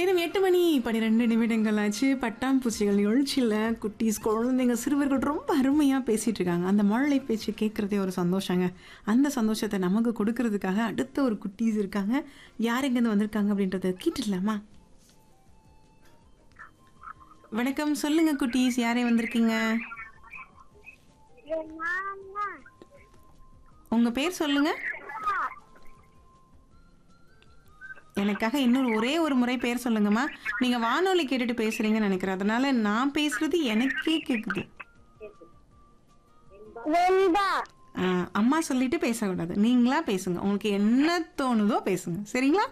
நேரம் எட்டு மணி பன்னிரெண்டு நிமிடங்கள் ஆச்சு பட்டாம்பூச்சிகள் நிகழ்ச்சியில் குட்டீஸ் குழந்தைங்க சிறுவர்கள் ரொம்ப அருமையாக பேசிட்டு இருக்காங்க அந்த மழலை பேச்சு கேட்குறதே ஒரு சந்தோஷங்க அந்த சந்தோஷத்தை நமக்கு கொடுக்கறதுக்காக அடுத்த ஒரு குட்டீஸ் இருக்காங்க யார் எங்கேருந்து வந்திருக்காங்க அப்படின்றத கேட்டுடலாமா வணக்கம் சொல்லுங்க குட்டீஸ் யாரே வந்திருக்கீங்க உங்க பேர் சொல்லுங்க எனக்காக இன்னொரு ஒரே ஒரு முறை பேர் சொல்லுங்கம்மா நீங்க வானொலி கேட்டுட்டு பேசுறீங்கன்னு நினைக்கிறேன் அதனால நான் பேசுறது எனக்கே கேக்குது வெண்பா ஆ, அம்மா சொல்லிட்டு பேசக்கூடாது நீங்களா பேசுங்க உங்களுக்கு என்ன தோணுதோ பேசுங்க சரிங்களா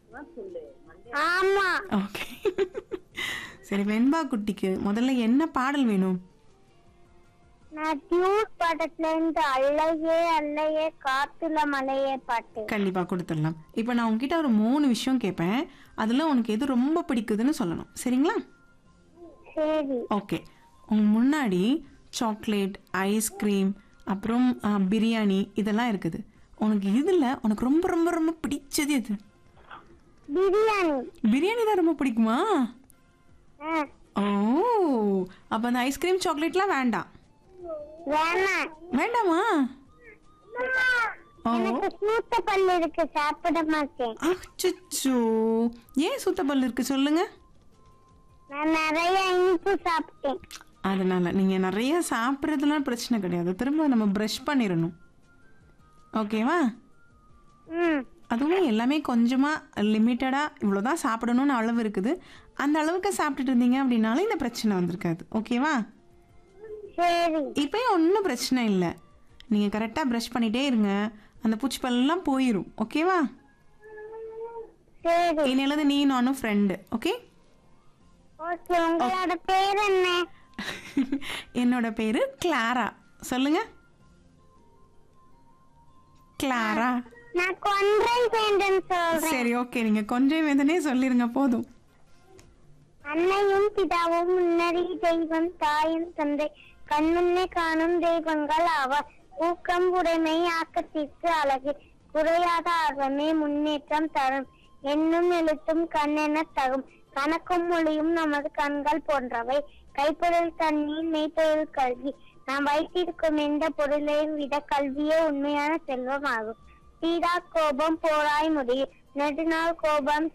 ஆமா ஓகே சரி வெண்பா குட்டிக்கு முதல்ல என்ன பாடல் வேணும் நான் டியூட் படத்துல இருந்து அல்லையே அல்லையே காத்துல மலையே பாட்டு கண்டிப்பா கொடுத்துடலாம் இப்போ நான் உங்ககிட்ட ஒரு மூணு விஷயம் கேட்பேன் அதுல உனக்கு எது ரொம்ப பிடிக்குதுன்னு சொல்லணும் சரிங்களா சரி ஓகே உங்க முன்னாடி சாக்லேட் ஐஸ்கிரீம் அப்புறம் ஆ, பிரியாணி இதெல்லாம் இருக்குது உனக்கு இதில் உனக்கு ரொம்ப ரொம்ப ரொம்ப பிடிச்சது எது பிரியாணி பிரியாணி தான் ரொம்ப பிடிக்குமா ஆ, ஓ அப்போ அந்த ஐஸ்கிரீம் சாக்லேட்லாம் வேண்டாம் வேணாம் வேண்டாமா ஓ எனக்கு சூத்த பல்லு இருக்கு சாப்பிட மாட்டேன் அச்சோ ஏன் சுத்த பல் இருக்கு சொல்லுங்க நான் நிறைய இனிப்பு சாப்பிட்டேன் அதனால நீங்க நிறைய சாப்பிட்றதுலாம் பிரச்சனை கிடையாது திரும்ப நம்ம ப்ரஷ் பண்ணிடணும் ஓகேவா ம் அதுவும் எல்லாமே கொஞ்சமாக லிமிட்டடாக இவ்வளோ தான் சாப்பிடணும்னு அளவு இருக்குது அந்த அளவுக்கு சாப்பிட்டுட்டு இருந்தீங்க அப்படின்னாலும் இந்த பிரச்சனை வந்திருக்காது ஓகேவா சரி இப்போயும் ஒன்றும் பிரச்சனை இல்லை நீங்கள் கரெக்டாக ப்ரஷ் பண்ணிகிட்டே இருங்க அந்த பூச்சிப்பல்லாம் போயிடும் ஓகேவா சரி இனியிலது நீ நானும் ஃப்ரெண்டு ஓகே ஓகே உங்களோட பேர் என்ன என்னோட பேர் கிளாரா சொல்லுங்க கிளாரா நான் கொன்றை வேண்டும் சொல்றேன் சரி ஓகே நீங்கள் கொஞ்சம் வேதனே சொல்லிருங்க போதும் அன்னையும் பிதாவும் முன்னறி தெய்வம் தாயும் தந்தை கண்முன்னே காணும் தெய்வங்கள் அவர் ஊக்கம் உடைமை ஆக்கத்திற்கு அழகு குறையாத ஆர்வமே முன்னேற்றம் தரும் எண்ணும் எழுத்தும் கண்ணென தகும் கணக்கும் மொழியும் நமது கண்கள் போன்றவை கைப்பொருள் தண்ணீர் மெய்ப்பொருள் கல்வி நாம் வைத்திருக்கும் எந்த பொருளையும் விட கல்வியே உண்மையான செல்வமாகும் தீரா கோபம் போராய் முடியும் நெடுநாள் கோபம்